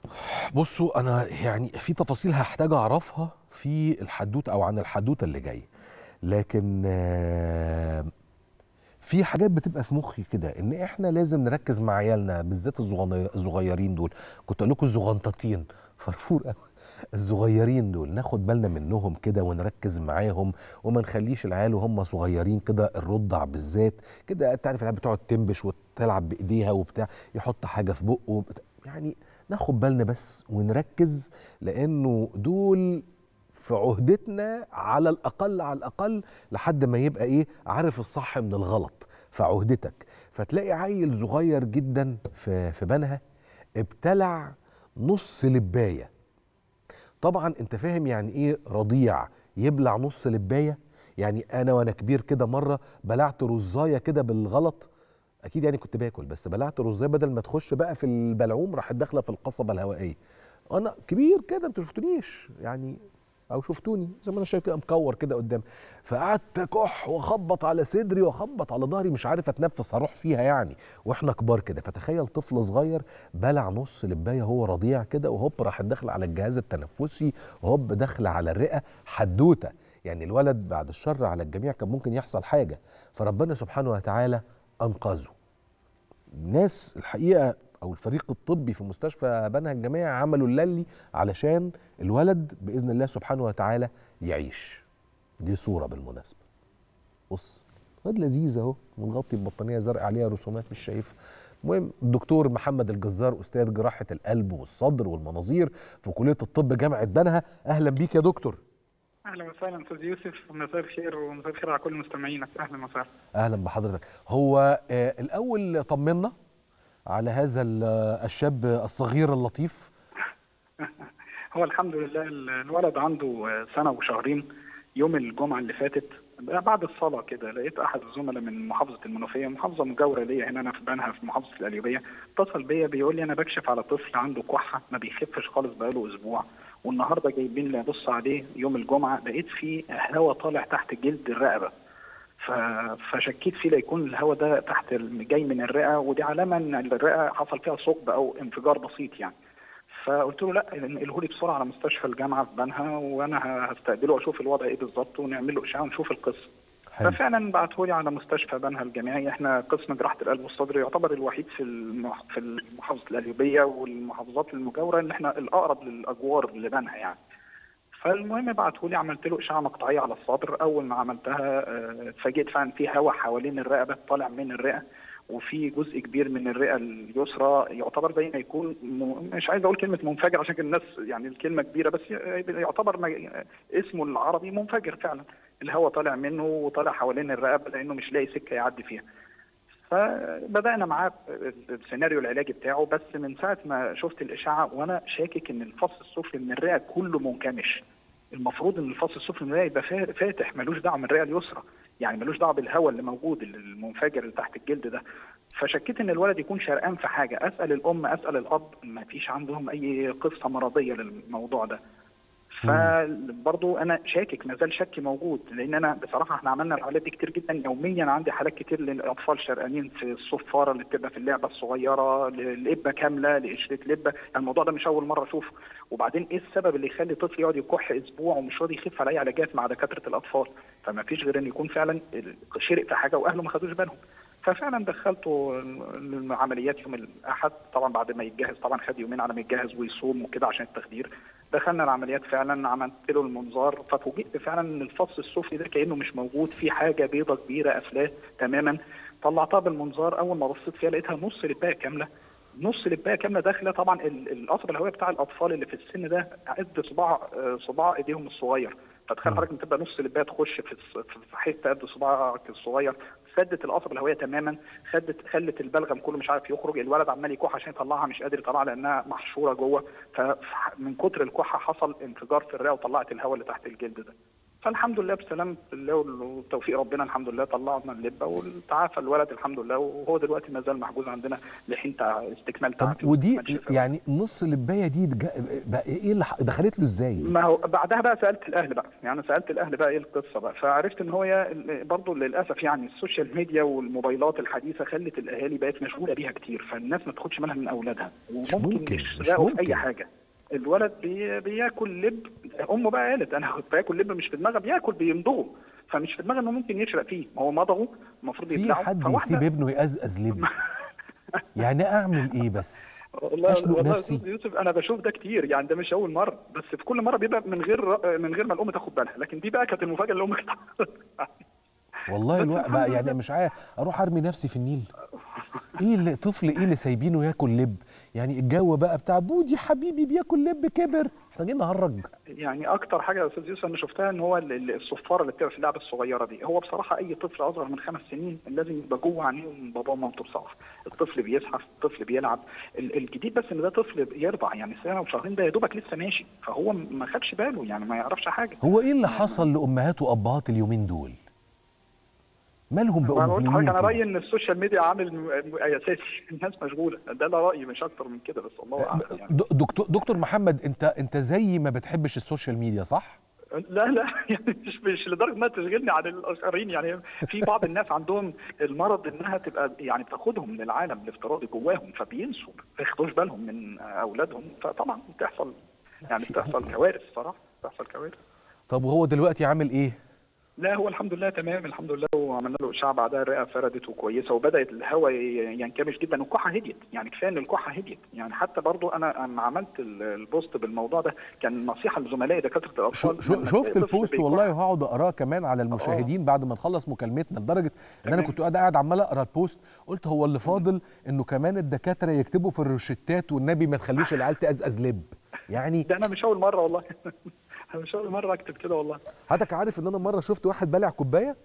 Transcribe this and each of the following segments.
بصوا انا يعني في تفاصيل هحتاج اعرفها في الحدوته او عن الحدوته اللي جايه لكن آه، في حاجات بتبقى في مخي كده ان احنا لازم نركز مع عيالنا بالذات الصغن- الصغيرين دول كنت اقول لكم الزغنطتين فرفور قوي الصغيرين دول ناخد بالنا منهم كده ونركز معاهم وما نخليش العيال وهم صغيرين كده الرضع بالذات كده تعرف العيال بتقعد تنبش وتلعب بايديها وبتاع يحط حاجه في بقه وبت- يعني ناخد بالنا بس ونركز لانه دول في عهدتنا على الاقل على الاقل لحد ما يبقى ايه عارف الصح من الغلط في عهدتك فتلاقي عيل صغير جدا في في بنها ابتلع نص لبايه طبعا انت فاهم يعني ايه رضيع يبلع نص لبايه يعني انا وانا كبير كده مره بلعت رزايه كده بالغلط اكيد يعني كنت باكل بس بلعت رزايه بدل ما تخش بقى في البلعوم راحت داخله في القصبه الهوائيه انا كبير كده انتوا شفتونيش يعني او شفتوني زي ما انا شايف كده مكور كده قدامي فقعدت اكح واخبط على صدري واخبط على ظهري مش عارف اتنفس هروح فيها يعني واحنا كبار كده فتخيل طفل صغير بلع نص لبايه هو رضيع كده وهوب راح داخل على الجهاز التنفسي وهوب داخل على الرئه حدوته يعني الولد بعد الشر على الجميع كان ممكن يحصل حاجه فربنا سبحانه وتعالى انقذه الناس الحقيقه او الفريق الطبي في مستشفى بنها الجامعي عملوا اللي علشان الولد باذن الله سبحانه وتعالى يعيش دي صوره بالمناسبه بص واد لذيذ اهو مغطي ببطانيه زرقاء عليها رسومات مش شايفها المهم الدكتور محمد الجزار استاذ جراحه القلب والصدر والمناظير في كليه الطب جامعه بنها اهلا بيك يا دكتور اهلا وسهلا استاذ يوسف مساء الخير ومساء الخير على كل مستمعينك اهلا وسهلا اهلا بحضرتك هو آه الاول طمنا على هذا ال- الشاب الصغير اللطيف هو الحمد لله ال- الولد عنده سنه وشهرين يوم الجمعه اللي فاتت بعد الصلاه كده لقيت احد الزملاء من محافظه المنوفيه محافظه مجاوره ليا هنا انا في بنها في محافظه القليوبيه اتصل بيا بيقول لي انا بكشف على طفل عنده كحه ما بيخفش خالص بقاله اسبوع والنهارده جايبين لي ابص عليه يوم الجمعه لقيت فيه هواء طالع تحت جلد الرقبه ف... فشكيت فيه ليكون الهواء ده تحت ال- جاي من الرئه ودي علامه ان الرئه حصل فيها ثقب او انفجار بسيط يعني فقلت له لا انقله لي بسرعه على مستشفى الجامعه في بنها وانا ه- هستقبله واشوف الوضع ايه بالظبط ونعمل له اشعه ونشوف القصه حلو. ففعلا بعته لي على مستشفى بنها الجامعي احنا قسم جراحه القلب والصدر يعتبر الوحيد في المح... في محافظه القليوبيه والمحافظات المجاوره ان احنا الاقرب للاجوار لبنها يعني فالمهم بعته لي عملت له اشعه مقطعيه على الصدر اول ما عملتها آه، اتفاجئت فعلا في هواء حوالين الرقبه طالع من الرئه وفي جزء كبير من الرئه اليسرى يعتبر زي ما يكون م... مش عايز اقول كلمه منفجر عشان كده الناس يعني الكلمه كبيره بس يعتبر ما... اسمه العربي منفجر فعلا الهواء طالع منه وطالع حوالين الرقبه لانه مش لاقي سكه يعدي فيها فبدانا معاه السيناريو العلاجي بتاعه بس من ساعه ما شفت الاشعه وانا شاكك ان الفص السفلي من الرئه كله منكمش المفروض ان الفص السفلي من الرئه يبقى فا- فاتح ملوش دعوه من الرئه اليسرى يعني ملوش دعوه بالهواء اللي موجود المنفجر اللي تحت الجلد ده فشكيت ان الولد يكون شرقان في حاجه اسال الام اسال الاب ما فيش عندهم اي قصه مرضيه للموضوع ده فبرضه انا شاكك ما زال شكي موجود لان انا بصراحه احنا عملنا الحالات دي كتير جدا يوميا عندي حالات كتير للاطفال شرقانين في الصفاره اللي بتبقى في اللعبه الصغيره للبه كامله لقشره لبه الموضوع ده مش اول مره اشوفه وبعدين ايه السبب اللي يخلي طفل يقعد يكح اسبوع ومش راضي يخف على اي علاجات مع دكاتره الاطفال فما فيش غير ان يكون فعلا شرق في حاجه واهله ما خدوش بالهم ففعلا دخلته العمليات يوم الاحد طبعا بعد ما يتجهز طبعا خد يومين على ما يتجهز ويصوم وكده عشان التخدير دخلنا العمليات فعلا عملت له المنظار ففوجئت فعلا ان الفص السفلي ده كانه مش موجود في حاجه بيضه كبيره قافلاه تماما طلعتها بالمنظار اول ما بصيت فيها لقيتها نص لبايه كامله نص لبايه كامله داخله طبعا ال- القصبه الهوائيه بتاع الاطفال اللي في السن ده قد صباع آه، صباع ايديهم الصغير فتخيل حضرتك ان تبقى نص لبايه تخش في الص- في حته قد صباعك الصغير سدت القصبه الهوائيه تماما خدت خلت البلغم كله مش عارف يخرج الولد عمال يكح عشان يطلعها مش قادر يطلعها لانها محشوره جوه فمن كتر الكحه حصل انفجار في الرئه وطلعت الهواء اللي تحت الجلد ده فالحمد لله بسلامة الله وتوفيق ربنا الحمد لله طلعنا اللبه وتعافى الولد الحمد لله وهو دلوقتي ما زال محجوز عندنا لحين تع- استكمال طب تعافي ودي واستكمال شفاء. يعني نص اللبايه دي دج- بقى ايه اللي ح- دخلت له ازاي؟ ما هو بعدها بقى سالت الاهل بقى يعني سالت الاهل بقى ايه القصه بقى فعرفت ان هو برضه للاسف يعني السوشيال ميديا والموبايلات الحديثه خلت الاهالي بقت مشغوله بيها كتير فالناس ما تاخدش بالها من اولادها وممكن ممكن، مش يشرقوا في ممكن. اي حاجه الولد بي... بياكل لب امه بقى قالت انا كنت باكل لب مش في دماغها بياكل بيمضغه فمش في دماغها انه ممكن يشرق فيه ما هو مضغه المفروض في يبلعه حد فواحدة- يسيب ابنه يقزقز لب يعني اعمل ايه بس؟ والله أشنق والله يا نفسي. أستاذ يوسف انا بشوف ده كتير يعني ده مش اول مره بس في كل مره بيبقى من غير من غير ما الام تاخد بالها لكن دي بقى كانت المفاجاه اللي امك والله بس الوقت الحمد بقى يعني لله. مش عارف اروح ارمي نفسي في النيل ايه اللي طفل ايه اللي سايبينه ياكل لب يعني الجو بقى بتاع بودي حبيبي بياكل لب كبر احنا جايين نهرج يعني اكتر حاجه يا استاذ يوسف انا شفتها ان هو ال- ال- الصفاره اللي بتبقى في اللعبه الصغيره دي هو بصراحه اي طفل اصغر من خمس سنين لازم يبقى جوه عينيهم باباه ومامته بصراحه الطفل بيزحف الطفل بيلعب ال- الجديد بس ان ده طفل يرضع يعني سنه وشهرين ده يا دوبك لسه ماشي فهو ما خدش باله يعني ما يعرفش حاجه هو ايه اللي حصل لامهات وابهات اليومين دول مالهم وانا بقوا قلت مجنونين لحضرتك انا رايي كده؟ ان السوشيال ميديا عامل م- م- اساسي الناس مشغوله ده لا رايي مش اكتر من كده بس الله اعلم يعني د- دكتور دكتور محمد انت انت زي ما بتحبش السوشيال ميديا صح لا لا يعني مش مش لدرجه انها تشغلني عن الاخرين يعني في بعض الناس عندهم المرض انها تبقى يعني بتاخدهم من العالم الافتراضي جواهم فبينسوا ما ياخدوش بالهم من اولادهم فطبعا بتحصل يعني بتحصل كوارث صراحه بتحصل كوارث طب وهو دلوقتي عامل ايه لا هو الحمد لله تمام الحمد لله وعملنا له اشعه بعدها الرئه فردت وكويسه وبدات الهواء ي- ينكمش جدا والكحه هديت يعني كفايه ان الكحه هديت يعني حتى برضو انا لما عملت ال- البوست بالموضوع ده كان نصيحه لزملائي دكاتره شو الاطفال شو لما شفت تلاقي طفل البوست بيكح- والله وهقعد اقراه كمان على المشاهدين بعد ما نخلص مكالمتنا لدرجه ان انا تمام. كنت قاعد قاعد عمال اقرا البوست قلت هو اللي فاضل انه كمان الدكاتره يكتبوا في الروشتات والنبي ما تخليش العيال تقزقز لب يعني ده انا مش اول مره والله انا مش اول مره اكتب كده والله حضرتك عارف ان انا مره شفت واحد بالع كوبايه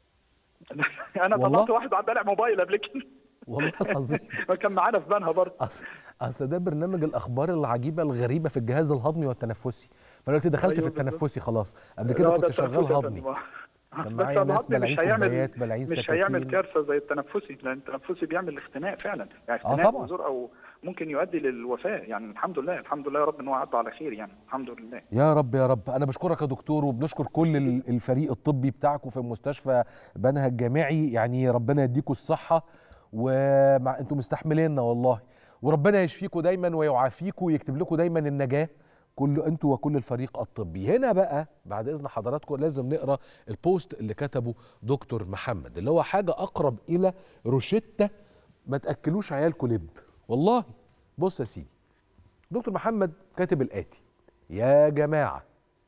انا والله؟ طلعت واحد قاعد بالع موبايل قبل كده والله العظيم كان معانا في بنها برضه أصل- اصل ده برنامج الاخبار العجيبه الغريبه في الجهاز الهضمي والتنفسي فانا دلوقتي دخلت أيوة في بالظبط. التنفسي خلاص قبل كده لا، كنت ده شغال التنفسي هضمي ده- كان بس معايا ناس الهضمي بلاعين مش هيعمل كوبايات بلاعين مش سكاكين هيعمل كارثه زي التنفسي لان التنفسي بيعمل اختناق فعلا يعني آه اختناق طبعاً. وزور او ممكن يؤدي للوفاه يعني الحمد لله الحمد لله يا رب ان هو عدى على خير يعني الحمد لله يا رب يا رب انا بشكرك يا دكتور وبنشكر كل ال- الفريق الطبي بتاعكم في مستشفى بنها الجامعي يعني ربنا يديكم الصحه ومع انتم مستحمليننا والله وربنا يشفيكم دايما ويعافيكم ويكتب لكم دايما النجاه كل انتوا وكل الفريق الطبي هنا بقى بعد اذن حضراتكم لازم نقرا البوست اللي كتبه دكتور محمد اللي هو حاجه اقرب الى روشته ما تاكلوش عيالكم لب والله بص يا سيدي دكتور محمد كاتب الاتي يا جماعه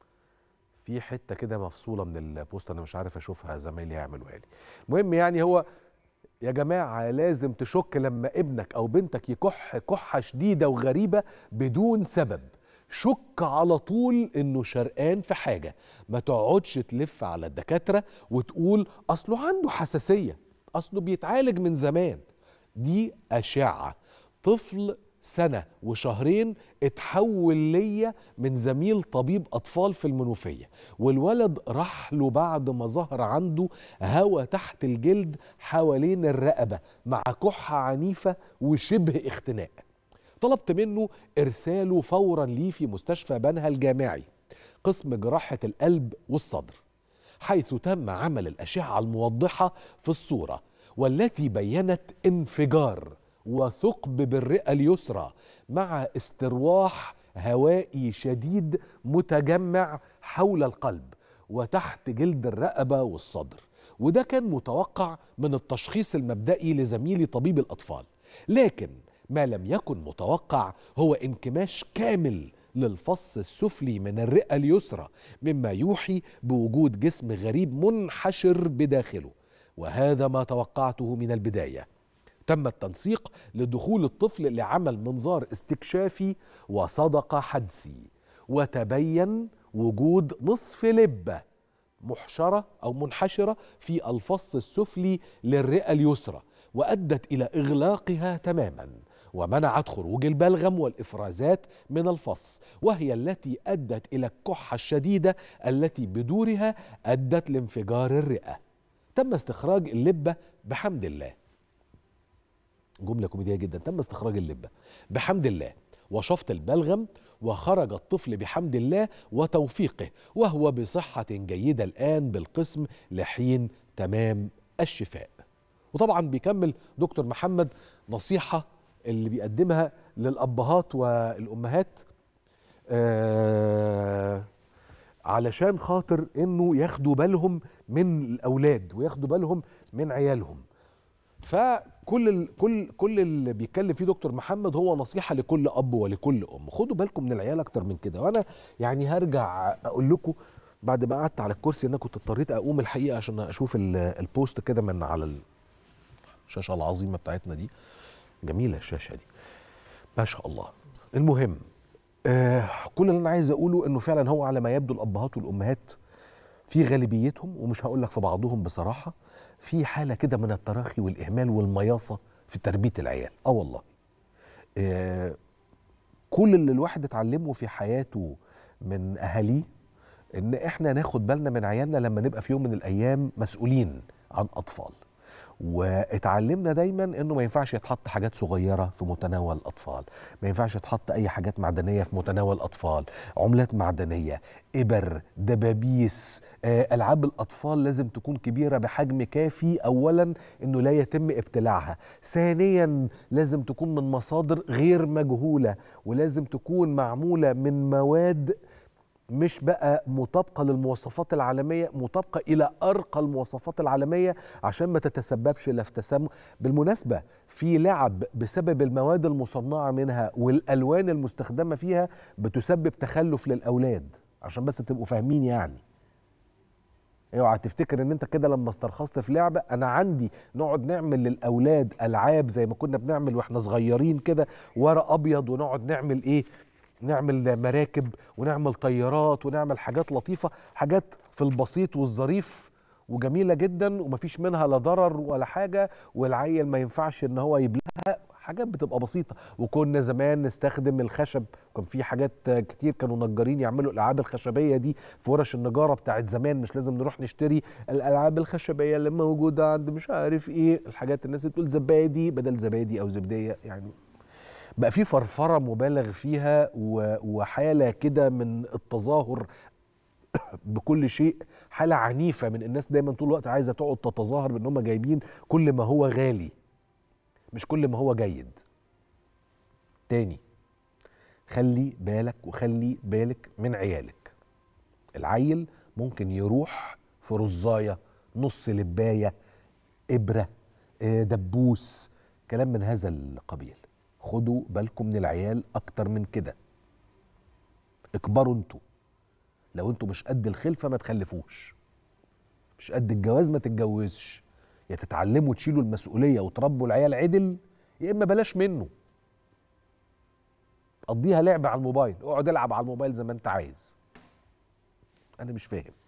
في حته كده مفصوله من البوست انا مش عارف اشوفها زمايلي هيعملوها لي المهم يعني هو يا جماعه لازم تشك لما ابنك او بنتك يكح كحه شديده وغريبه بدون سبب شك على طول انه شرقان في حاجه ما تقعدش تلف على الدكاتره وتقول اصله عنده حساسيه اصله بيتعالج من زمان دي اشعه طفل سنة وشهرين اتحول ليا من زميل طبيب أطفال في المنوفية والولد راح له بعد ما ظهر عنده هوا تحت الجلد حوالين الرقبة مع كحة عنيفة وشبه اختناق طلبت منه إرساله فورا لي في مستشفى بنها الجامعي قسم جراحة القلب والصدر حيث تم عمل الأشعة الموضحة في الصورة والتي بينت انفجار وثقب بالرئة اليسرى مع استرواح هوائي شديد متجمع حول القلب وتحت جلد الرقبة والصدر وده كان متوقع من التشخيص المبدئي لزميلي طبيب الأطفال لكن ما لم يكن متوقع هو انكماش كامل للفص السفلي من الرئة اليسرى مما يوحي بوجود جسم غريب منحشر بداخله وهذا ما توقعته من البدايه تم التنسيق لدخول الطفل لعمل منظار استكشافي وصدق حدسي وتبين وجود نصف لبه محشره او منحشره في الفص السفلي للرئه اليسرى وادت الى اغلاقها تماما ومنعت خروج البلغم والإفرازات من الفص وهي التي أدت إلى الكحة الشديدة التي بدورها أدت لانفجار الرئة تم استخراج اللبة بحمد الله جملة كوميدية جدا تم استخراج اللبة بحمد الله وشفط البلغم وخرج الطفل بحمد الله وتوفيقه وهو بصحة جيدة الآن بالقسم لحين تمام الشفاء وطبعا بيكمل دكتور محمد نصيحة اللي بيقدمها للأبهات والأمهات آه علشان خاطر انه ياخدوا بالهم من الاولاد وياخدوا بالهم من عيالهم فكل ال كل كل اللي بيتكلم فيه دكتور محمد هو نصيحه لكل اب ولكل ام خدوا بالكم من العيال اكتر من كده وانا يعني هرجع اقول لكم بعد ما قعدت على الكرسي انا كنت اضطريت اقوم الحقيقه عشان اشوف ال- البوست كده من على الشاشه العظيمه بتاعتنا دي جميله الشاشه دي ما شاء الله المهم آه كل اللي انا عايز اقوله انه فعلا هو على ما يبدو الابهات والامهات في غالبيتهم ومش هقول لك في بعضهم بصراحه في حاله كده من التراخي والاهمال والمياصه في تربيه العيال اه والله آه كل اللي الواحد اتعلمه في حياته من اهاليه ان احنا ناخد بالنا من عيالنا لما نبقى في يوم من الايام مسؤولين عن اطفال واتعلمنا دايما انه ما ينفعش يتحط حاجات صغيره في متناول الاطفال ما ينفعش يتحط اي حاجات معدنيه في متناول الاطفال عملات معدنيه ابر دبابيس آه، العاب الاطفال لازم تكون كبيره بحجم كافي اولا انه لا يتم ابتلاعها ثانيا لازم تكون من مصادر غير مجهوله ولازم تكون معموله من مواد مش بقى مطابقه للمواصفات العالميه مطابقه الى ارقى المواصفات العالميه عشان ما تتسببش لا في تسمم بالمناسبه في لعب بسبب المواد المصنعه منها والالوان المستخدمه فيها بتسبب تخلف للاولاد عشان بس تبقوا فاهمين يعني اوعى تفتكر ان انت كده لما استرخصت في لعبه انا عندي نقعد نعمل للاولاد العاب زي ما كنا بنعمل واحنا صغيرين كده ورق ابيض ونقعد نعمل ايه نعمل مراكب ونعمل طيارات ونعمل حاجات لطيفه حاجات في البسيط والظريف وجميله جدا ومفيش منها لا ضرر ولا حاجه والعيل ما ينفعش ان هو يبلعها حاجات بتبقى بسيطه وكنا زمان نستخدم الخشب كان في حاجات كتير كانوا نجارين يعملوا الالعاب الخشبيه دي في ورش النجاره بتاعت زمان مش لازم نروح نشتري الالعاب الخشبيه اللي موجوده عند مش عارف ايه الحاجات الناس اللي تقول زبادي بدل زبادي او زبديه يعني بقى في فرفره مبالغ فيها و- وحاله كده من التظاهر بكل شيء حاله عنيفه من الناس دايما طول الوقت عايزه تقعد تتظاهر بان هم جايبين كل ما هو غالي مش كل ما هو جيد تاني خلي بالك وخلي بالك من عيالك العيل ممكن يروح في رزايه نص لبايه ابره آه، دبوس كلام من هذا القبيل خدوا بالكم من العيال اكتر من كده اكبروا انتوا لو انتوا مش قد الخلفه ما تخلفوش مش قد الجواز ما تتجوزش يا تتعلموا تشيلوا المسؤوليه وتربوا العيال عدل يا اما بلاش منه قضيها لعب على الموبايل اقعد العب على الموبايل زي ما انت عايز انا مش فاهم